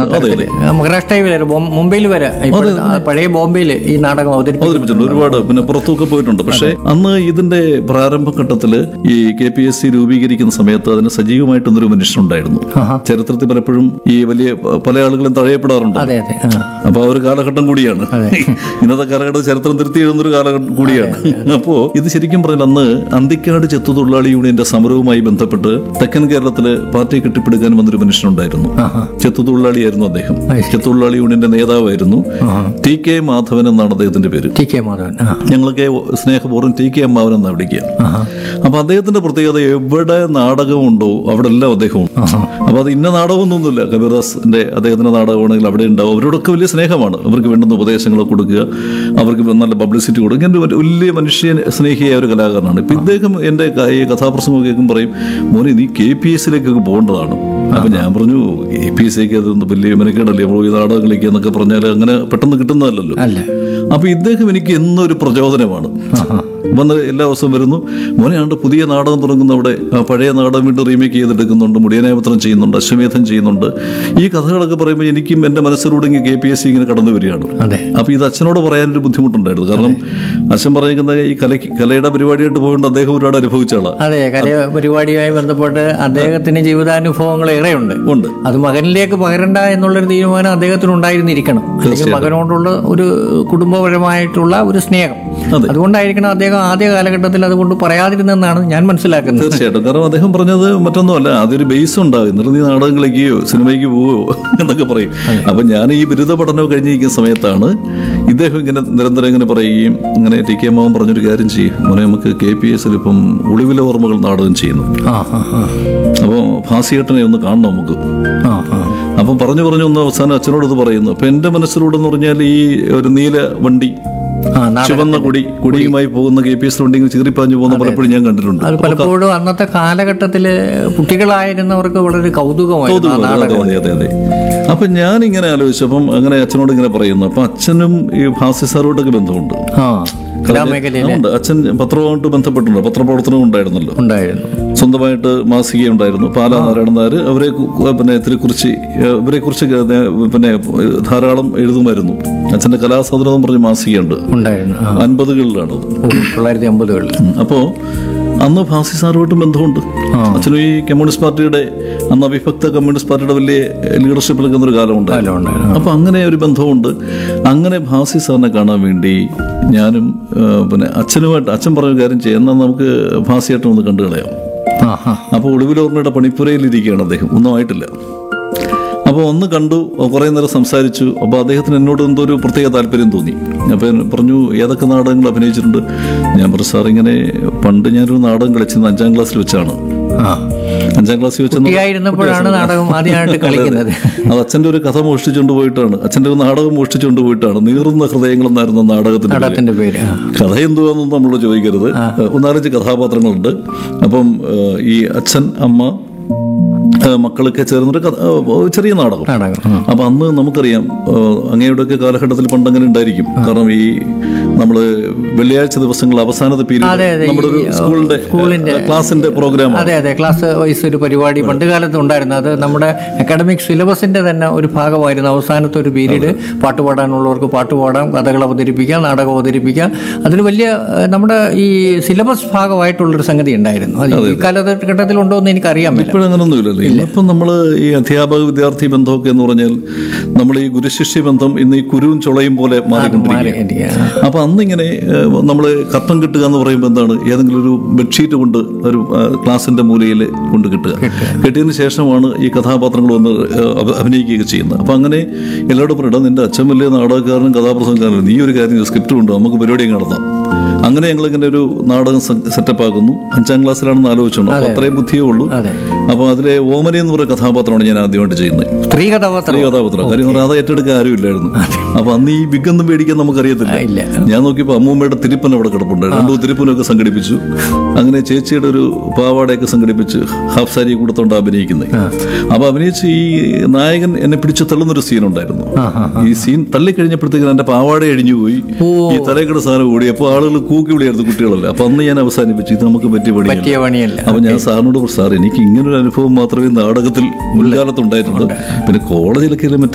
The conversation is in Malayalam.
തരത്തില്. മഹാരാഷ്ട്രയിൽ വരെ ബോം- മുംബൈയിൽ വരെ ഇപ്പോഴത്തെ ആ പഴയ ബോംബെയിൽ ഈ നാടകം അവതരിപ്പിച്ചു അവതരിപ്പിച്ചിട്ടുണ്ട് ഒരുപാട് പിന്നെ പുറത്തൊക്കെ പോയിട്ടുണ്ട് പക്ഷേ അന്ന് ഇതിന്റെ പ്രാരംഭഘട്ടത്തില് ഈ കെ പി എസ് സി രൂപീകരിക്കുന്ന സമയത്ത് അതിന് സജീവമായിട്ടൊന്നൊരു മനുഷ്യനുണ്ടായിരുന്നു ആഹാ. ചരിത്രത്തിൽ പലപ്പോഴും ഈ വലിയ പല ആളുകളും തഴയപ്പെടാറുണ്ട് അതെ അതെ ആ. അപ്പൊ ആ ഒരു കാലഘട്ടം കൂടിയാണ് ഇന്നത്തെ കാലഘട്ടം ചരിത്രം തിരുത്തി എഴുതുന്ന ഒരു കാലഘട്ടം കൂടിയാണ് അപ്പോ ഇത് ശരിക്കും പറഞ്ഞാൽ അന്ന് അന്തിക്കാട് ചെത്തു തൊഴിലാളി യൂണിയന്റെ സമരവുമായി ബന്ധപ്പെട്ട് തെക്കൻ കേരളത്തില് പാർട്ടി കെട്ടിപ്പടുക്കാൻ വന്നൊരു മനുഷ്യനുണ്ടായിരുന്നു ആഹാ. ചെത്തു തൊഴിലാളിയായിരുന്നു അദ്ദേഹം അത് ശരി. ചെത്തു തൊഴിലാളി യൂണിയന്റെ നേതാവായിരുന്നു ആഹാ. ടി കെ മാധവൻ എന്നാണ് അദ്ദേഹത്തിന്റെ പേര് ടി കെ മാധവൻ ആ ഞങ്ങളൊക്കെ സ്നേഹപൂർവ്വം ടി കെ അമ്മാവൻ എന്നാണ് വിളിക്കുക ആഹാ. അപ്പൊ അദ്ദേഹത്തിന്റെ പ്രത്യേകത എവിടെ നാടകമുണ്ടോ അവിടെ എല്ലാം അദ്ദേഹവും ആഹാ. അപ്പൊ അത് ഇന്ന നാടകമൊന്നുമില്ല കബീർദാസിന്റെ അദ്ദേഹത്തിന്റെ നാടകമാണെങ്കിൽ അവിടെ ഉണ്ടാവും അവരോടൊക്കെ വലിയ സ്നേഹമാണ് അവർക്ക് വേണ്ടുന്ന ഉപദേശങ്ങൾ കൊടുക്കുക അവർക്ക് നല്ല പബ്ലിസിറ്റി കൊടുക്കുക ഇങ്ങനെ ഒരു വലിയ മനുഷ്യ സ്നേഹിയായ ഒരു കലാകാരനാണ് ഇപ്പൊ ഇദ്ദേഹം എന്റെ ക- ഈ കഥാപ്രസംഗം കേൾക്കും പറയും മോനെ നീ കെ പി എസിലേക്കൊക്കെ പോകേണ്ടതാണ് അപ്പൊ ഞാൻ പറഞ്ഞു കെ പി എസ് സിക്ക് അതൊന്നും വലിയ മെനക്കേടല്ലേ നമ്മൾ ഈ നാടകം കളിക്കുക എന്നൊക്കെ പറഞ്ഞാൽ അങ്ങനെ പെട്ടെന്ന് കിട്ടുന്നതല്ലല്ലോ അല്ല അപ്പൊ ഇദ്ദേഹം എനിക്ക് എന്നൊരു പ്രചോദനമാണ് ആഹാ. വന്ന് എല്ലാ ദിവസവും വരുന്നു മോനെ ആണ്ട് പുതിയ നാടകം തുടങ്ങുന്ന അവിടെ ആ പഴയ നാടകം വീണ്ടും റീമേക്ക് ചെയ്തെടുക്കുന്നുണ്ട് മുടിയനായപത്രം ചെയ്യുന്നുണ്ട് അശ്വമേധം ചെയ്യുന്നുണ്ട് ഈ കഥകളൊക്കെ പറയുമ്പോൾ എനിക്കും എൻ്റെ മനസ്സിലൂടെ ഇങ്ങനെ കെ പി എസ് സി ഇങ്ങനെ കടന്നു വരികയാണ് അതെ അപ്പൊ ഇത് അച്ഛനോട് പറയാനൊരു ബുദ്ധിമുട്ടുണ്ടായിരുന്നു കാരണം അച്ഛൻ പറയുന്നത് ഈ കലയ്ക്ക് കലയുടെ പരിപാടിയായിട്ട് പോയിട്ട് അദ്ദേഹം ഒരുപാട് അനുഭവിച്ച ആളാണ് അതെ കല പരിപാടിയുമായി ബന്ധപ്പെട്ട് അദ്ദേഹത്തിന് ജീവിതാനുഭവങ്ങൾ ഏറെയുണ്ട് ഉണ്ട് അത് മകനിലേക്ക് പകരണ്ട എന്നുള്ളൊരു തീരുമാനം അദ്ദേഹത്തിന് ഉണ്ടായിരുന്നിരിക്കണം അല്ലെങ്കിൽ മകനോടുള്ള ഒരു കുടുംബപരമായിട്ടുള്ള ഒരു സ്നേഹം അതെ. അതുകൊണ്ടായിരിക്കണം അദ്ദേഹം ആദ്യ കാലഘട്ടത്തിൽ അതുകൊണ്ട് പറയാതിരുന്നെന്നാണ് ഞാൻ മനസ്സിലാക്കുന്നത് തീർച്ചയായിട്ടും കാരണം അദ്ദേഹം പറഞ്ഞത് മറ്റൊന്നുമല്ല അതൊരു ബേസ് ഉണ്ടാകും എന്നിട്ട് നീ നാടകം കളിക്കുകയോ സിനിമയ്ക്ക് പോവുകയോ എന്നൊക്കെ പറയും അപ്പൊ ഞാൻ ഈ ബിരുദ പഠനം കഴിഞ്ഞിരിക്കുന്ന സമയത്താണ് ഇദ്ദേഹം ഇങ്ങനെ നിരന്തരം ഇങ്ങനെ പറയുകയും ഇങ്ങനെ ടി കെ മാവൻ പറഞ്ഞൊരു കാര്യം ചെയ്യും മോനെ നമുക്ക് കെ പി എസിൽ ഇപ്പം ഒളിവിലെ ഓർമ്മകൾ നാടകം ചെയ്യുന്നു ആ ആ ആ. അപ്പോൾ ഭാസിയേട്ടനെ ഒന്ന് കാണണം നമുക്ക് ആ ആ അപ്പം പറഞ്ഞു പറഞ്ഞു ഒന്ന് അവസാനം അച്ഛനോട് ഇത് പറയുന്നു അപ്പൊ എന്റെ മനസ്സിലൂടെ എന്ന് പറഞ്ഞാൽ ഈ ഒരു നീല വണ്ടി ആ നാടകം. ചുവന്ന കൊടി കൊടിയുമായി പോകുന്ന കെ പി എസ് വണ്ടി ഇങ്ങനെ ചീറിപ്പാഞ്ഞു പോകുന്ന പലപ്പോഴും ഞാൻ കണ്ടിട്ടുണ്ട് അത് പലപ്പോഴും അന്നത്തെ കാലഘട്ടത്തില് കുട്ടികളായിരുന്നവർക്ക് വളരെ കൗതുകമായിരുന്നു ആ അതെ നാടകം അതെ അതെ അതെ അപ്പൊ ഞാൻ ഇങ്ങനെ ആലോചിച്ചപ്പം അങ്ങനെ അച്ഛനോട് ഇങ്ങനെ പറയുന്നു അപ്പൊ അച്ഛനും ഈ ഭാസ്യ സാറുമായിട്ടൊക്കെ ബന്ധമുണ്ട് ആ കലാമേഖലയിൽ ഉണ്ട് അച്ഛൻ പത്രവുമായിട്ട് ബന്ധപ്പെട്ടുണ്ട് പത്രപ്രവർത്തനം ഉണ്ടായിരുന്നല്ലോ ഉണ്ടായിരുന്നു സ്വന്തമായിട്ട് മാസിക ഉണ്ടായിരുന്നു പാലാ നാരായണൻ നായർ അവരെ കു- പിന്നെ തിരുക്കുറിച്ച് ഇവരെ കുറിച്ച് പിന്നെ ധാരാളം എഴുതുമായിരുന്നു അച്ഛന്റെ കലാസദനം പറഞ്ഞ മാസികയുണ്ട് ഉണ്ടായിരുന്നു ആ അൻപതുകളിലാണത് ഓ, തൊള്ളായിരത്തി അമ്പതുകളിൽ അപ്പോ അന്ന് ഭാസി സാറുമായിട്ടും ബന്ധമുണ്ട് ആ. അച്ഛനും ഈ കമ്മ്യൂണിസ്റ്റ് പാർട്ടിയുടെ അന്ന് അവിഭക്ത കമ്മ്യൂണിസ്റ്റ് പാർട്ടിയുടെ വലിയ ലീഡർഷിപ്പ് എടുക്കുന്ന ഒരു കാലമുണ്ട് കാലം ഉണ്ടായിരുന്നു അപ്പൊ അങ്ങനെ ഒരു ബന്ധമുണ്ട് അങ്ങനെ ഭാസി സാറിനെ കാണാൻ വേണ്ടി ഞാനും ആ, പിന്നെ അച്ഛനുമായിട്ട് അച്ഛൻ പറഞ്ഞ കാര്യം ചെയ്യാം എന്നാൽ നമുക്ക് ഭാസിയായിട്ടും ഒന്ന് കണ്ടു കളയാം ആ ആ അപ്പോൾ ഒളിവിലോർമ്മയുടെ പണിപ്പുരയിലിരിക്കുകയാണ് അദ്ദേഹം ഒന്നും ആയിട്ടില്ല അപ്പോൾ ഒന്ന് കണ്ടു കുറേ നേരം സംസാരിച്ചു അപ്പോൾ അദ്ദേഹത്തിന് എന്നോട് എന്തോ ഒരു പ്രത്യേക താല്പര്യം തോന്നി അപ്പോൾ ഞാൻ പറഞ്ഞു ഏതൊക്കെ നാടകങ്ങൾ അഭിനയിച്ചിട്ടുണ്ട് ഞാൻ പറഞ്ഞു സാർ ഇങ്ങനെ പണ്ട് ഞാനൊരു നാടകം കളിച്ചത് അഞ്ചാം ക്ലാസ്സിൽ വെച്ചാണ് ആ അഞ്ചാം ക്ലാസ്സിൽ വെച്ച് കുട്ടിയായിരുന്നപ്പോഴാണ് നാടകം ആദ്യമായിട്ട് കളിക്കുന്നത് അത് അച്ഛൻ്റെ ഒരു കഥ മോഷ്ടിച്ചുകൊണ്ട് പോയിട്ടാണ് അച്ഛൻ്റെ ഒരു നാടകം മോഷ്ടിച്ചുകൊണ്ട് പോയിട്ടാണ് നീറുന്ന ഹൃദയങ്ങൾ എന്നായിരുന്നു നാടകത്തിന്റെ പേര്. നാടകത്തിന്റെ പേര് ആ. കഥ എന്തുവാന്നൊന്നും നമ്മൾ ചോദിക്കരുത് ഒന്നാലഞ്ച് കഥാപാത്രങ്ങളുണ്ട് അപ്പം ഏഹ്, ഈ അച്ഛൻ അമ്മ ഏഹ്, മക്കളൊക്കെ ചേർന്നൊരു കഥ ഏഹ്, ചെറിയ നാടകം നാടകം ആ. അപ്പൊ അന്ന് നമുക്കറിയാം ഏഹ്, അങ്ങയുടെയൊക്കെ കാലഘട്ടത്തിൽ പണ്ടങ്ങനെ ഉണ്ടായിരിക്കും കാരണം ഈ നമ്മള് വെള്ളിയാഴ്ച ദിവസങ്ങൾ അവസാനത്തെ അതെ, പീരീഡ് അതെ. നമ്മുടെ ഒരു ഈ, സ്കൂളിന്റെ സ്കൂളിന്റെ ഏഹ്, ക്ലാസിന്റെ പ്രോഗ്രാമാണ് അതെ അതെ ക്ലാസ് വൈസ് ഒരു പരിപാടി പണ്ട് കാലത്ത് ഉണ്ടായിരുന്നു അത് നമ്മുടെ അക്കാഡമിക് സിലബസിന്റെ തന്നെ ഒരു ഭാഗമായിരുന്നു അവസാനത്തെ ഒരു പീരീഡ് പാട്ട് പാടാനുള്ളവർക്ക് പാട്ട് പാടാം കഥകൾ അവതരിപ്പിക്കാം നാടകം അവതരിപ്പിക്കാം അതിന് വലിയ ഏഹ്, നമ്മുടെ ഈ സിലബസ് ഭാഗമായിട്ടുള്ളൊരു സംഗതി ഉണ്ടായിരുന്നു അത് ഈ കാലഘട്ടത്തിൽ ഉണ്ടോ എന്ന് എനിക്കറിയാൻ പറ്റില്ല ഇപ്പോഴും അങ്ങനൊന്നും ഇല്ലല്ലോ ഇന്നിപ്പം നമ്മൾ ഈ അധ്യാപക വിദ്യാർത്ഥി ബന്ധമൊക്കെ എന്ന് പറഞ്ഞാൽ നമ്മൾ ഈ ഗുരുശിഷ്യ ബന്ധം ഇന്ന് ഈ കുരുവും ചുളയും പോലെ മാറിക്കൊണ്ടിരിക്കുക അപ്പൊ അന്ന് ഇങ്ങനെ നമ്മൾ കട്ടം കിട്ടുക എന്ന് പറയുമ്പോൾ എന്താണ് ഏതെങ്കിലും ഒരു ബെഡ്ഷീറ്റ് കൊണ്ട് ഒരു ആ, ക്ലാസിന്റെ മൂലയിൽ കൊണ്ട് കിട്ടുക കെട്ടിയതിന് ശേഷമാണ് ഈ കഥാപാത്രങ്ങൾ വന്ന് ആ, അഭ- അഭിനയിക്കുകയൊക്കെ ചെയ്യുന്നത് അപ്പൊ അങ്ങനെ എല്ലാവരോടും പറയണം നിന്റെ അച്ഛൻ വലിയ നാടകക്കാരനും കഥാപ്രസംഗക്കാരനും നീ ഒരു കാര്യം സ്ക്രിപ്റ്റ് ഉണ്ട് നമുക്ക് പരിപാടി നടത്താം അങ്ങനെ ഞങ്ങൾ ഇങ്ങനെ ഒരു നാടകം സെറ്റപ്പ് ആക്കുന്നു അഞ്ചാം ക്ലാസ്സിലാണെന്ന് ആലോചിച്ചോണ്ട് അപ്പൊ അത്രയും ബുദ്ധിയേ ഉള്ളൂ അതെ അപ്പൊ അതിലെ ഓമന എന്ന് പറയുന്ന കഥാപാത്രമാണ് ഞാൻ ആദ്യമായിട്ട് ചെയ്യുന്നത് സ്ത്രീ കഥാപാത്രം ഈ കഥാപാത്രം കാര്യം പറഞ്ഞാൽ അത് ഏറ്റെടുക്കാൻ ആരുമില്ലായിരുന്നു അപ്പൊ അന്ന് ഈ വിഗൊന്നും പേടിക്കാൻ നമുക്കറിയത്തില്ല ഇല്ല ഞാൻ നോക്കിയപ്പോൾ അമ്മൂമ്മയുടെ തിരുപ്പൻ അവിടെ കിടപ്പുണ്ട് രണ്ടു തിരുപ്പനൊക്കെ സംഘടിപ്പിച്ചു അങ്ങനെ ചേച്ചിയുടെ ഒരു പാവാടയൊക്കെ സംഘടിപ്പിച്ച് ഹാഫ് സാരി കൊടുത്തോണ്ട് അഭിനയിക്കുന്നത് അപ്പൊ അഭിനയിച്ച് ഈ നായകൻ എന്നെ പിടിച്ച് തള്ളുന്നൊരു സീൻ ഉണ്ടായിരുന്നു ആ ആ ഈ സീൻ തള്ളിക്കഴിഞ്ഞപ്പോഴത്തേക്കും എന്റെ പാവാട അഴിഞ്ഞു പോയി ഓ. ഈ തലക്കട സാധനം ഓടി അപ്പൊ ആളുകൾ കൂക്കി വിളിയായിരുന്നു കുട്ടികളല്ല അപ്പൊ അന്ന് ഞാൻ അവസാനിപ്പിച്ചു ഇത് നമുക്ക് പറ്റിയ പണിയല്ല പറ്റിയ പണിയല്ല അപ്പൊ ഞാൻ സാറിനോട് പറഞ്ഞു, സാർ എനിക്ക് ഇങ്ങനൊരു അനുഭവം മാത്രമേ നാടകത്തിൽ മുൻകാലത്ത് ഉണ്ടായിട്ടുണ്ട് പിന്നെ കോളേജിലൊക്കെ മറ്റേ